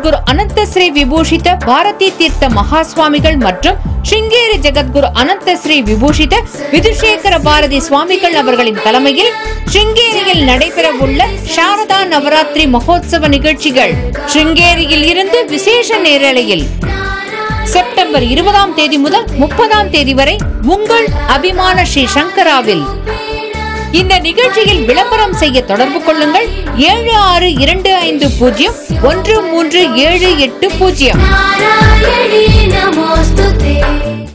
ஜெகத்குரு அனந்த ஸ்ரீ விபூஷித பாரதி தீர்த்த மகாஸ்வாமிகள் மற்றும் ஸ்ருங்கேரி ஜெகத்குரு அனந்த ஸ்ரீ விபூஷித விதுஷேகர பாரதி சுவாமிகள் அவர்களின் தலைமையில் ஸ்ருங்கேரியில் நடைபெறவுள்ள சாரதா நவராத்திரி மகோத்சவ நிகழ்ச்சிகள் ஸ்ருங்கேரியில் இருந்து விசேஷ நேரலையில் செப்டம்பர் இருபதாம் தேதி முதல் முப்பதாம் தேதி வரை உங்கள் அபிமான ஸ்ரீ சங்கராவில் இந்த நிகழ்ச்சியில் விளம்பரம் செய்ய தொடர்பு கொள்ளுங்கள் ஏழு ஆறு இரண்டு ஐந்து பூஜ்ஜியம் ஒன்று மூன்று ஏழு எட்டு பூஜ்ஜியம் नारायणी नमोऽस्तु ते